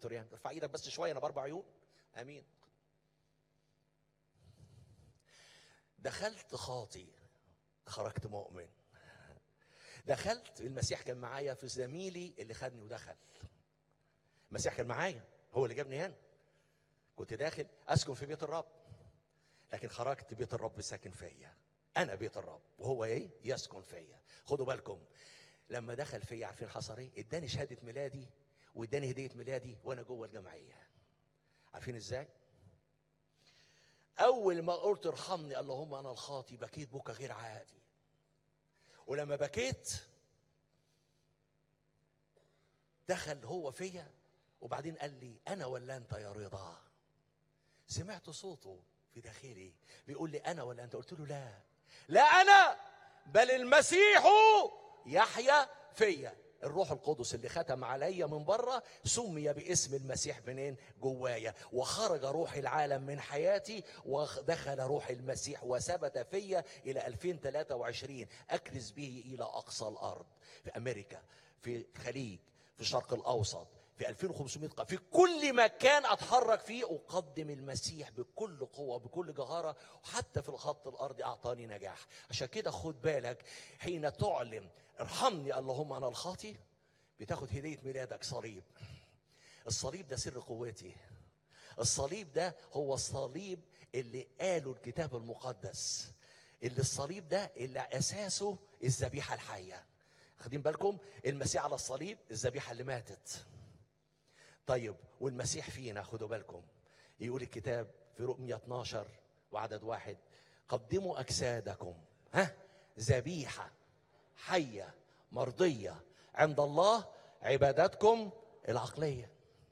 دكتور يان ارفع ايدك بس شويه انا باربع عيون امين دخلت خاطي خرجت مؤمن دخلت المسيح كان معايا في زميلي اللي خدني ودخل المسيح كان معايا هو اللي جابني هنا كنت داخل اسكن في بيت الرب لكن خرجت بيت الرب ساكن فيا انا بيت الرب وهو ايه يسكن فيا خدوا بالكم لما دخل فيا عارفين حصل ايه اداني شهاده ميلادي واداني هديه ميلادي وانا جوه الجمعيه عارفين ازاي اول ما قلت ارحمني اللهم انا الخاطي بكيت بكى غير عادي ولما بكيت دخل هو فيا وبعدين قال لي انا ولا انت يا رضا سمعت صوته في داخلي بيقول لي انا ولا انت قلت له لا لا انا بل المسيح يحيا فيا الروح القدس اللي ختم عليا من بره سمي باسم المسيح منين جوايا وخرج روح العالم من حياتي ودخل روح المسيح وثبت فيا الى 2023 اكرز به الى اقصى الارض في امريكا في الخليج في الشرق الاوسط في 2500 قا في كل مكان اتحرك فيه اقدم المسيح بكل قوه بكل جهاره وحتى في الخط الارضي اعطاني نجاح عشان كده خد بالك حين تعلن ارحمني اللهم انا الخاطي بتاخد هديه ميلادك صليب الصليب ده سر قوتي الصليب ده هو الصليب اللي قاله الكتاب المقدس اللي الصليب ده اللي اساسه الذبيحه الحيه خدين بالكم المسيح على الصليب الذبيحه اللي ماتت طيب والمسيح فينا خدوا بالكم يقول الكتاب في رؤية 12 وعدد واحد قدموا أجسادكم ها ذبيحة حية مرضية عند الله عبادتكم العقلية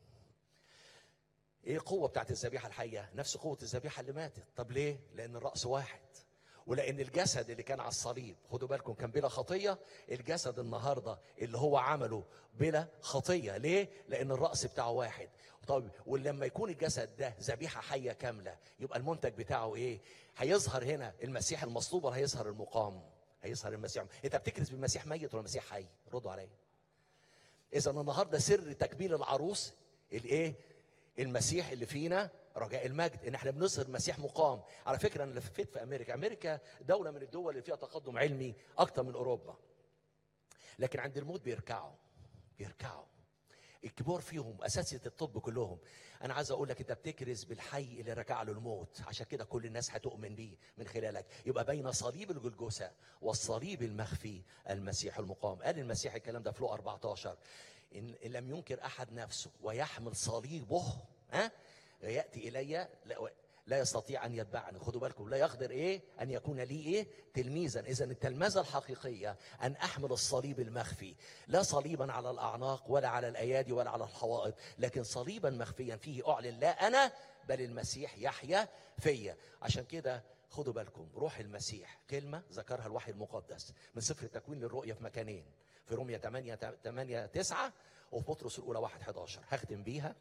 ايه القوة بتاعت الذبيحة الحية نفس قوة الذبيحة اللي ماتت طب ليه لأن الرأس واحد ولان الجسد اللي كان على الصليب خدوا بالكم كان بلا خطيه الجسد النهارده اللي هو عمله بلا خطيه ليه لان الراس بتاعه واحد طيب ولما يكون الجسد ده ذبيحه حيه كامله يبقى المنتج بتاعه ايه هيظهر هنا المسيح المصلوب ولا هيظهر المقام هيظهر المسيح انت بتكرز بالمسيح ميت ولا المسيح حي ردوا عليا اذا النهارده سر تكميل العروس الايه المسيح اللي فينا رجاء المجد ان احنا بنظهر مسيح مقام على فكره انا لفيت في امريكا امريكا دوله من الدول اللي فيها تقدم علمي اكتر من اوروبا لكن عند الموت بيركعوا بيركعوا الكبار فيهم اساتذه الطب كلهم انا عايز اقول لك انت بتكرز بالحي اللي ركع له الموت عشان كده كل الناس هتؤمن بيه من خلالك يبقى بين صليب الجلجوسه والصليب المخفي المسيح المقام قال المسيح الكلام ده في لو 14 ان لم ينكر احد نفسه ويحمل صليبه ها ياتي الي لا, لا يستطيع ان يتبعني خدوا بالكم لا يقدر ايه ان يكون لي ايه تلميذا اذا التلمذه الحقيقيه ان احمل الصليب المخفي لا صليبا على الاعناق ولا على الايادي ولا على الحوائط لكن صليبا مخفيا فيه اعلن لا انا بل المسيح يحيا فيا عشان كده خدوا بالكم روح المسيح كلمه ذكرها الوحي المقدس من سفر التكوين للرؤيه في مكانين في رومية 8 8 9 وفي بطرس الاولى 1 11 هختم بيها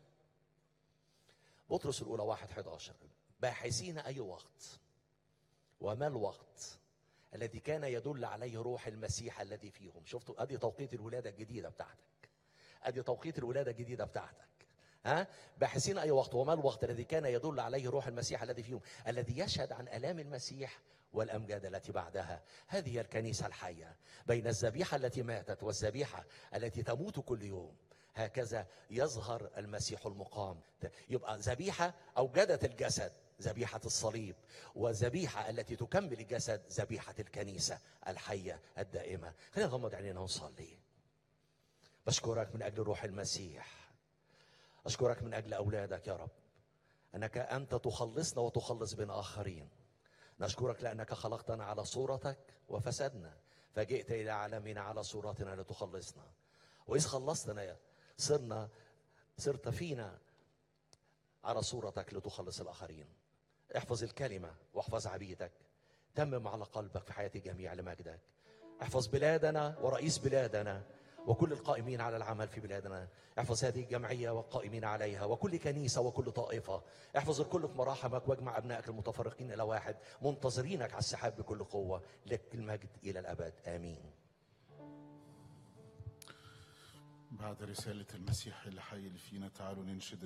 بطرس الأولى واحد 11 باحثين أي وقت وما الوقت الذي كان يدل عليه روح المسيح الذي فيهم شفتوا أدي توقيت الولادة الجديدة بتاعتك أدي توقيت الولادة الجديدة بتاعتك ها باحثين أي وقت وما الوقت الذي كان يدل عليه روح المسيح الذي فيهم الذي يشهد عن آلام المسيح والأمجاد التي بعدها هذه هي الكنيسة الحية بين الذبيحة التي ماتت والذبيحة التي تموت كل يوم هكذا يظهر المسيح المقام يبقى ذبيحة أوجدت الجسد ذبيحة الصليب وذبيحة التي تكمل الجسد ذبيحة الكنيسة الحية الدائمة خلينا نغمض عينينا ونصلي بشكرك من أجل روح المسيح أشكرك من أجل أولادك يا رب أنك أنت تخلصنا وتخلص بنا آخرين نشكرك لأنك خلقتنا على صورتك وفسدنا فجئت إلى عالمنا على صورتنا لتخلصنا وإذ خلصتنا يا صرنا صرت فينا على صورتك لتخلص الآخرين احفظ الكلمة واحفظ عبيدك تمم على قلبك في حياة الجميع لمجدك احفظ بلادنا ورئيس بلادنا وكل القائمين على العمل في بلادنا احفظ هذه الجمعية والقائمين عليها وكل كنيسة وكل طائفة احفظ الكل في مراحمك واجمع أبنائك المتفرقين إلى واحد منتظرينك على السحاب بكل قوة لك المجد إلى الأبد آمين بعد رسالة المسيح اللي حي اللي فينا تعالوا ننشد